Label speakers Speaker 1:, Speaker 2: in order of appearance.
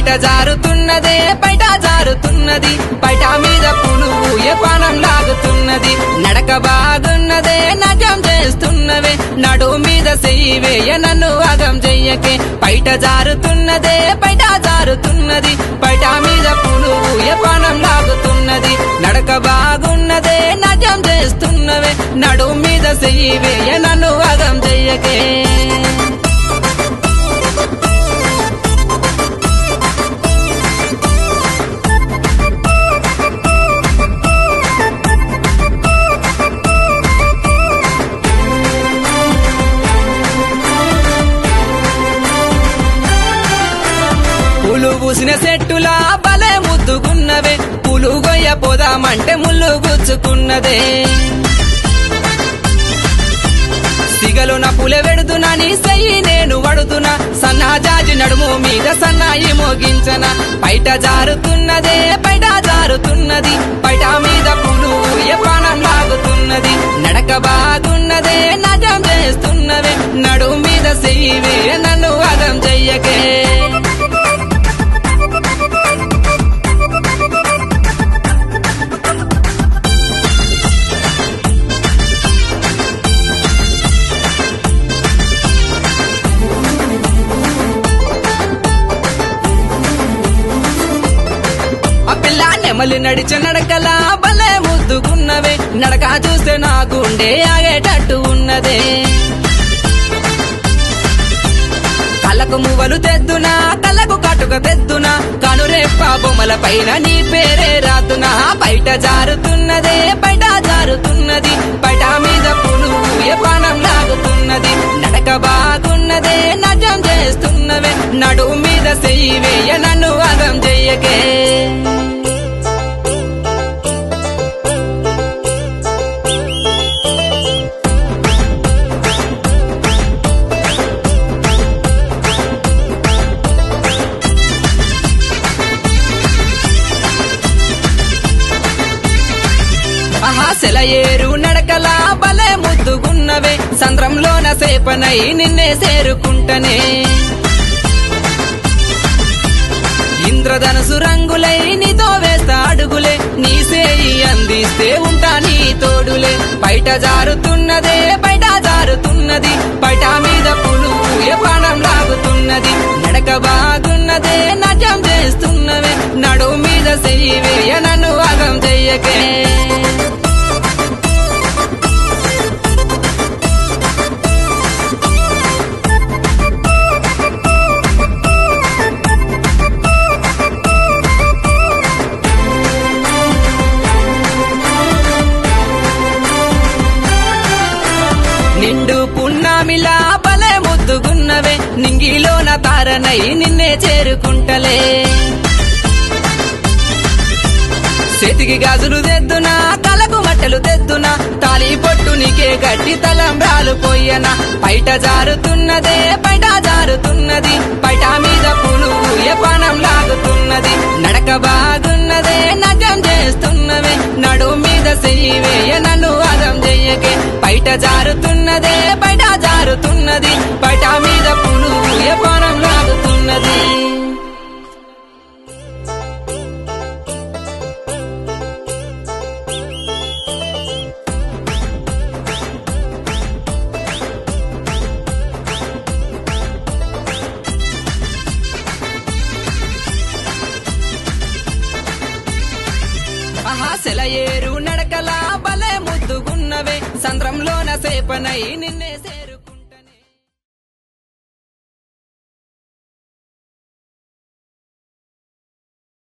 Speaker 1: జారుతున్నదే బయట జారుతున్నది బయట మీద పులుగు ఏ పానం లాగుతున్నది నడక బాగున్నదే నజం చేస్తున్నవే నడు మీద చెయ్యి వేయ నన్ను అగం చెయ్యకే బయట జారుతున్నదే బయట జారుతున్నది బయట మీద పులుగు ఏ పానం లాగుతున్నది నడక బాగున్నదే నజం చేస్తున్నవే నడు మీద చెయ్యి వేయ నన్ను అగం చెయ్యకే పూలు పూసిన చెట్టులా బలే ముద్దుకున్నవే పూలు గొయ్య పోదామంటే ముళ్ళు గుచ్చుకున్నదే సిగలు నా పులె వెడుతున్నా నీ సయ్యి నేను వడుతున్నా సన్నాజాజి నడుము మీద సన్నాయి మోగించన బయట జారుతున్నదే బయట జారుతున్నది బయట మీద పులు ఏ పానం లాగుతున్నది నడక బాగున్నదే నజం చేస్తున్నవే నడుము మీద సెయ్యివే నన్ను అదం చెయ్యకే ఆ పిల్ల నెమలి నడిచే నడకలా భలే ముద్దుకున్నవే నడక చూస్తే నా గుండె ఆగేటట్టు ఉన్నదే కళ్ళకు మువ్వలు తెద్దునా కళ్ళకు కటుక తెద్దునా కనురెప్ప బొమ్మల పైన నీ పేరే రాతునా బయట జారుతున్నదే బయట జారుతున్నది బయట మీద పులు ఏ పానం లాగుతున్నది నడక బాగున్నదే నజం చేస్తున్నవే నడు మీద చెయ్యి వేయ నన్ను అగం చెయ్యకే ఆహా సెలయేరు నడకలా భలే ముద్దుగున్నవే సంద్రంలోన సేపనై నిన్నే చేరుకుంటనే ఇంద్రధనుసు రంగులై నీతో వేస్తా అడుగులే నీ సేయి అందిస్తే ఉంటా నీ తోడులే బయట జారుతున్నదే బయట జారుతున్నది బయట మీద పులు ఏ పానం లాగుతున్నది నడక బాగున్నదే నజం చేస్తున్నవే నడు మీద చెయ్యి వేయ నన్ను అగం చెయ్యకే నిండు పున్నామిలా భలే ముద్దుగున్నవే నింగిలోన తారనై నిన్నే చేరుకుంటలే చేతికి గాజులు తెద్దునా తలకు మట్టలు తెద్దునా తాలి పొట్టు నీకే గట్టి తలంబ్రాలు పోయన బయట జారుతున్నదే బయట జారుతున్నది బయట మీద పులు ఏ పానం లాగుతున్నది నడక బాగున్నదే నజం చేస్తున్నవే నడు మీద చెయ్యి వేయ నన్ను అదం చెయ్యకే బయట జారుతున్నదే బయట జారుతున్నది బయట మీద పులు ఏ పానం లాగుతున్నది ఆహా సెలయేరు నడకలా భలే ముద్దుగున్నవే సంద్రంలోన సేపనై నిన్నే సేరు